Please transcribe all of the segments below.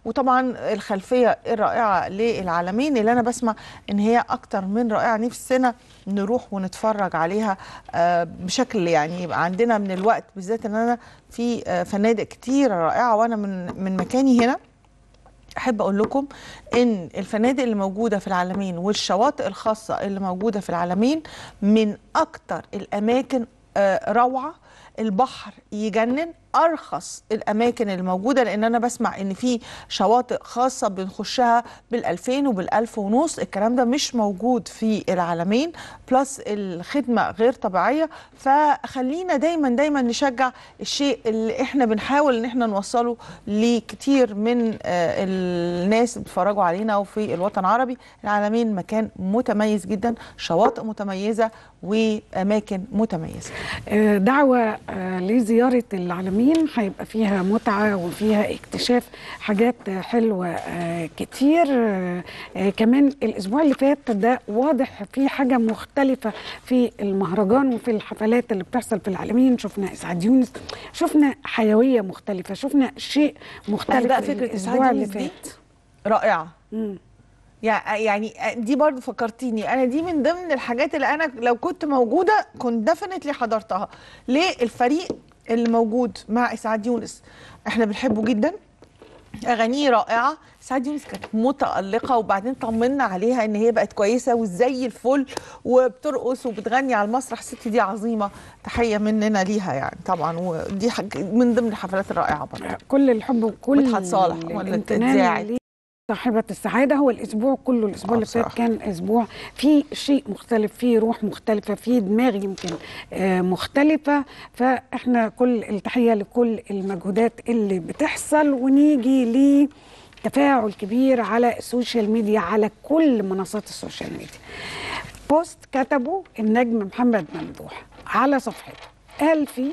وطبعا الخلفيه الرائعه للعالمين اللي انا بسمع ان هي اكتر من رائعه نفسنا نروح ونتفرج عليها آه، بشكل يعني يبقى عندنا من الوقت بالذات ان انا في آه، فنادق كتيره رائعه وانا من من مكاني هنا احب اقول لكم ان الفنادق اللي موجوده في العالمين والشواطئ الخاصه اللي موجوده في العالمين من اكتر الاماكن آه، روعه البحر يجنن ارخص الاماكن الموجوده لان انا بسمع ان في شواطئ خاصه بنخشها بال2000 وبال1000 ونص الكلام ده مش موجود في العالمين بلس الخدمه غير طبيعيه فخلينا دايما دايما نشجع الشيء اللي احنا بنحاول ان احنا نوصله لكتير من آه، الناس اللي بيتفرجوا علينا وفي الوطن العربي العالمين مكان متميز جدا شواطئ متميزه واماكن متميزه آه، دعوة آه، لزيارة العالمين هيبقى فيها متعة وفيها اكتشاف حاجات آه، حلوة آه، كتير آه، آه، كمان الأسبوع اللي فات ده واضح في حاجة مختلفة في المهرجان وفي الحفلات اللي بتحصل في العالمين شفنا إسعاد يونس شفنا حيوية مختلفة شفنا شيء مختلف بقى فكره الأسبوع اسعاد اللي يونس دي فات رائعه مم. يع- يعني دي برضو فكرتيني انا دي من ضمن الحاجات اللي انا لو كنت موجوده كنت دفنتلي حضرتها ليه الفريق اللي موجود مع اسعاد يونس احنا بنحبه جدا اغانيه رائعه سعاد يونس كانت متالقه وبعدين طمنا عليها ان هي بقت كويسه وزي الفل وبترقص وبتغني على المسرح الست دي عظيمه تحيه مننا ليها يعني طبعا ودي حاج من ضمن الحفلات الرائعه برضه كل الحب وكل مدحت صالح ولا الامتنان اتذاعت. ليه صاحبة السعادة هو الأسبوع كله الأسبوع آه اللي فات بصراحة. كان أسبوع فيه شيء مختلف فيه روح مختلفة فيه دماغ يمكن آه، مختلفة فإحنا كل التحية لكل المجهودات اللي بتحصل ونيجي ل تفاعل كبير على السوشيال ميديا على كل منصات السوشيال ميديا بوست كتبه النجم محمد ممدوح على صفحته قال فيه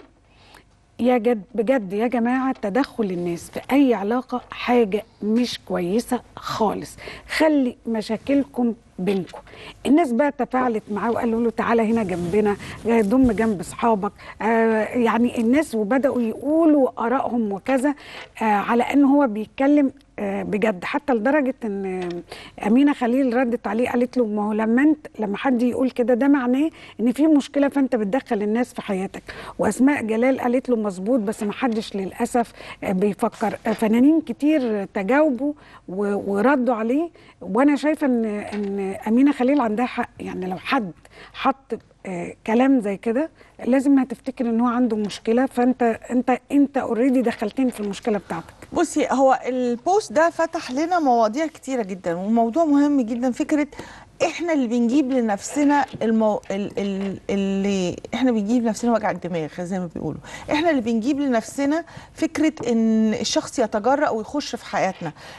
يا جد بجد يا جماعة تدخل الناس في أي علاقة حاجة مش كويسة خالص خلي مشاكلكم بينكم الناس بقى تفاعلت معاه وقالوا له تعالى هنا جنبنا آه، ضم جنب اصحابك آه، يعني الناس وبداوا يقولوا ارائهم وكذا آه، على ان هو بيتكلم آه، بجد حتى لدرجه ان آه، امينه خليل ردت عليه قالت له ما هو لما انت لما حد يقول كده ده معناه ان في مشكله فانت بتدخل الناس في حياتك واسماء جلال قالت له مظبوط بس ما حدش للاسف آه، بيفكر آه، فنانين كتير تجاوبوا و- وردوا عليه وانا شايفه ان ان امينه خليل عندها حق يعني لو حد حط آه، كلام زي كده لازم هتفتكر ان هو عنده مشكله فانت انت انت اوريدي دخلتني في المشكله بتاعتك بصي هو البوست ده فتح لنا مواضيع كتيرة جدا وموضوع مهم جدا فكرة احنا اللي بنجيب لنفسنا المو... ال... ال... اللي احنا بنجيب لنفسنا وجع الدماغ زي ما بيقولوا احنا اللي بنجيب لنفسنا فكرة ان الشخص يتجرأ ويخش في حياتنا